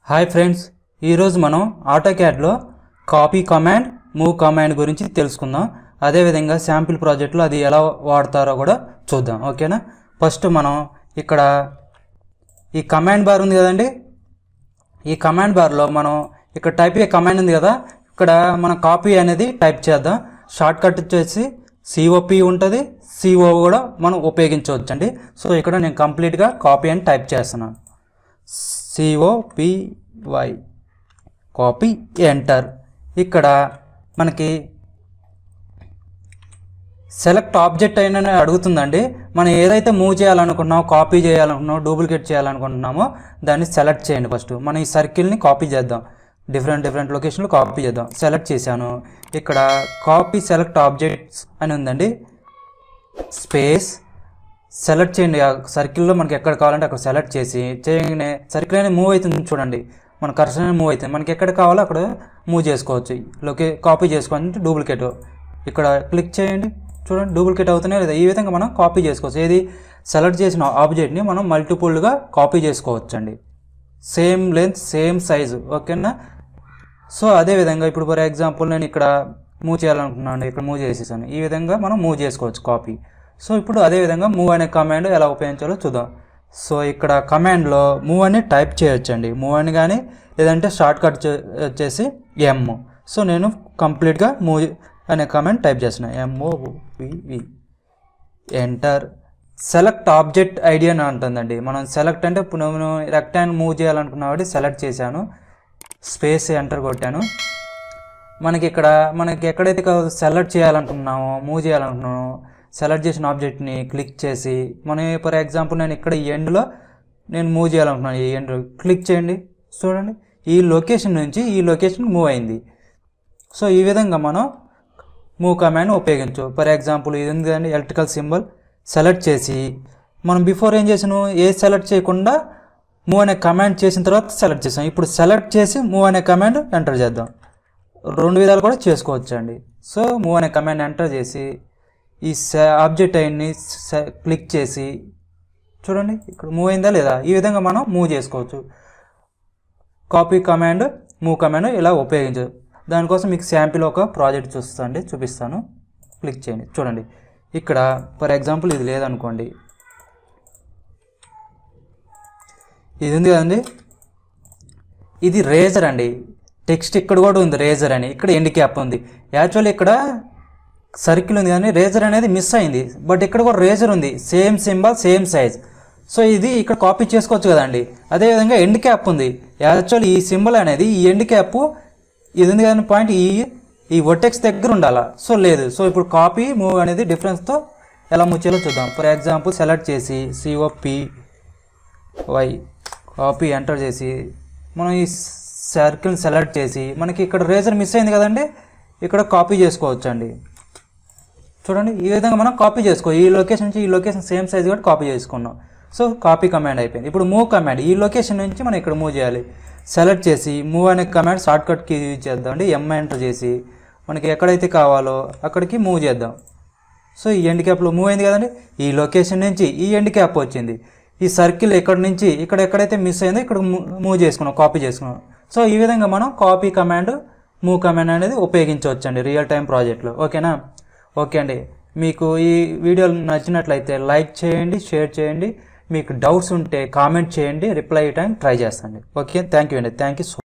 hi friends ఈరోజు మనం ఆటోక్యాడ్లో కాపీ కమాండ్ మూవ్ కమాండ్ గురించి తెలుసుకుందాం అదేవిధంగా శాంపిల్ ప్రాజెక్ట్లో అది ఎలా వాడతారో కూడా చూద్దాం ఓకేనా ఫస్ట్ మనం ఇక్కడ ఈ కమాండ్ బార్ ఉంది కదండి ఈ కమాండ్ బార్లో మనం ఇక్కడ టైప్ ఏ కమాండ్ ఉంది కదా ఇక్కడ మనం కాపీ అనేది టైప్ చేద్దాం షార్ట్ కట్ వచ్చేసి సిఓపి ఉంటుంది సిఓ కూడా మనం ఉపయోగించవచ్చండి సో ఇక్కడ నేను కంప్లీట్గా కాపీ అని టైప్ చేస్తున్నాను సిఓపివై కాపీ ఎంటర్ ఇక్కడ మనకి సెలెక్ట్ ఆబ్జెక్ట్ అయిన అడుగుతుందండి మనం ఏదైతే మూవ్ చేయాలనుకున్నామో కాపీ చేయాలనుకున్నామో డూప్లికేట్ చేయాలనుకుంటున్నామో దాన్ని సెలెక్ట్ చేయండి ఫస్ట్ మనం ఈ సర్కిల్ని కాపీ చేద్దాం డిఫరెంట్ డిఫరెంట్ లొకేషన్లో కాపీ చేద్దాం సెలెక్ట్ చేశాను ఇక్కడ కాపీ సెలెక్ట్ ఆబ్జెక్ట్స్ అని ఉందండి స్పేస్ సెలెక్ట్ చేయండి ఆ సర్కిల్లో మనకి ఎక్కడ కావాలంటే అక్కడ సెలెక్ట్ చేసి చేయగానే సర్కిల్ అనేది మూవ్ అవుతుంది చూడండి మన కర్సర్ అనేది మూవ్ అవుతుంది మనకి ఎక్కడ కావాలో అక్కడ మూవ్ చేసుకోవచ్చు లొకే కాపీ చేసుకోవచ్చు డూప్లికేట్ ఇక్కడ క్లిక్ చేయండి చూడండి డూప్లికేట్ అవుతున్నాయి లేదా ఈ విధంగా మనం కాపీ చేసుకోవచ్చు ఏది సెలెక్ట్ చేసిన ఆబ్జెక్ట్ని మనం మల్టిపుల్గా కాపీ చేసుకోవచ్చు అండి సేమ్ లెంత్ సేమ్ సైజు ఓకేనా సో అదే విధంగా ఇప్పుడు ఫర్ ఎగ్జాంపుల్ నేను ఇక్కడ మూవ్ చేయాలనుకున్నాను ఇక్కడ మూవ్ చేసేసాను ఈ విధంగా మనం మూవ్ చేసుకోవచ్చు కాపీ సో ఇప్పుడు అదే విధంగా మూవ్ అనే కమాండ్ ఎలా ఉపయోగించాలో చూద్దాం సో ఇక్కడ కమాండ్లో మూవ్ అని టైప్ చేయొచ్చండి మూవ్ అని కానీ లేదంటే షార్ట్ కట్ వచ్చేసి ఎమ్ సో నేను కంప్లీట్గా మూవ్ అనే కమాండ్ టైప్ చేస్తున్నాను M O V V enter select object ID అని ఉంటుందండి మనం సెలెక్ట్ అంటే ఇప్పుడు నేను రెక్టాంగిల్ మూవ్ చేయాలనుకున్నా కాబట్టి సెలెక్ట్ చేశాను స్పేస్ ఎంటర్ కొట్టాను మనకి ఇక్కడ మనకి ఎక్కడైతే సెలెక్ట్ చేయాలనుకున్నామో మూవ్ చేయాలనుకున్నామో సెలెక్ట్ చేసిన ఆబ్జెక్ట్ని క్లిక్ చేసి మనం ఫర్ ఎగ్జాంపుల్ నేను ఇక్కడ ఈ ఎండ్లో నేను మూవ్ చేయాలనుకున్నాను ఈ ఎండ్ క్లిక్ చేయండి చూడండి ఈ లొకేషన్ నుంచి ఈ లొకేషన్ మూవ్ అయింది సో ఈ విధంగా మనం మూవ్ కమాండ్ ఉపయోగించు ఫర్ ఎగ్జాంపుల్ ఇది ఉంది కదండి ఎలక్ట్రికల్ సింబల్ సెలెక్ట్ చేసి మనం బిఫోర్ ఏం చేసాను ఏ సెలెక్ట్ చేయకుండా మూవ్ అనే కమాండ్ చేసిన తర్వాత సెలెక్ట్ చేసాం ఇప్పుడు సెలెక్ట్ చేసి మూవ్ అనే కమాండ్ ఎంటర్ చేద్దాం రెండు విధాలు కూడా చేసుకోవచ్చు అండి సో మూవ్ అనే కమాండ్ ఎంటర్ చేసి ఈ ఆబ్జెక్ట్ అయిన్ని క్లిక్ చేసి చూడండి ఇక్కడ మూవ్ అయిందా లేదా ఈ విధంగా మనం మూవ్ చేసుకోవచ్చు కాపీ కమాండ్ మూవ్ కమాండ్ ఇలా ఉపయోగించు దానికోసం మీకు శాంపిల్ ఒక ప్రాజెక్ట్ చూస్తాండి చూపిస్తాను క్లిక్ చేయండి చూడండి ఇక్కడ ఫర్ ఎగ్జాంపుల్ ఇది లేదనుకోండి ఇది ఉంది కదండి ఇది రేజర్ అండి టెక్స్ట్ ఇక్కడ కూడా ఉంది రేజర్ అని ఇక్కడ ఎండ్ క్యాప్ ఉంది యాక్చువల్లీ ఇక్కడ సర్కిల్ ఉంది కానీ రేజర్ అనేది మిస్ అయింది బట్ ఇక్కడ కూడా రేజర్ ఉంది same symbol same size so ఇది ఇక్కడ కాపీ చేసుకోవచ్చు కదండి అదేవిధంగా ఎండ్ క్యాప్ ఉంది యాక్చువల్లీ ఈ సింబల్ అనేది ఈ ఎండ్ క్యాప్ ఇది ఉంది కదండి పాయింట్ ఈ ఈ ఒటెక్స్ దగ్గర ఉండాలా సో లేదు సో ఇప్పుడు కాపీ మూవ్ అనేది డిఫరెన్స్తో ఎలా మూవ్ చేయాలో చూద్దాం ఫర్ ఎగ్జాంపుల్ సెలెక్ట్ చేసి సిఓపి వై కాపీ ఎంటర్ చేసి మనం ఈ సర్కిల్ సెలెక్ట్ చేసి మనకి ఇక్కడ రేజర్ మిస్ అయింది కదండి ఇక్కడ కాపీ చేసుకోవచ్చు అండి చూడండి ఈ విధంగా మనం కాపీ చేసుకో ఈ లొకేషన్ నుంచి ఈ లొకేషన్ సేమ్ సైజ్ కూడా కాపీ చేసుకున్నాం సో కాపీ కమాండ్ అయిపోయింది ఇప్పుడు మూవ్ కమాండ్ ఈ లొకేషన్ నుంచి మనం ఇక్కడ మూవ్ చేయాలి సెలెక్ట్ చేసి మూవ్ అనే కమాండ్ షార్ట్ కట్కి యూజ్ చేద్దాం అండి ఎం ఎంటర్ చేసి మనకి ఎక్కడైతే కావాలో అక్కడికి మూవ్ చేద్దాం సో ఈ ఎండ్ క్యాప్లో మూవ్ అయింది కదండి ఈ లొకేషన్ నుంచి ఈ ఎండ్ క్యాప్ వచ్చింది ఈ సర్కిల్ ఎక్కడి నుంచి ఇక్కడ ఎక్కడైతే మిస్ అయిందో ఇక్కడ మూవ్ చేసుకున్నాం కాపీ చేసుకున్నాం సో ఈ విధంగా మనం కాపీ కమాండ్ మూవ్ కమాండ్ అనేది ఉపయోగించవచ్చు అండి రియల్ టైం ప్రాజెక్ట్లో ఓకేనా ఓకే అండి మీకు ఈ వీడియో నచ్చినట్లయితే లైక్ చేయండి షేర్ చేయండి మీకు డౌట్స్ ఉంటే కామెంట్ చేయండి రిప్లై ఇవ్వడానికి ట్రై చేస్తాండి ఓకే థ్యాంక్ యూ అండి థ్యాంక్ యూ సో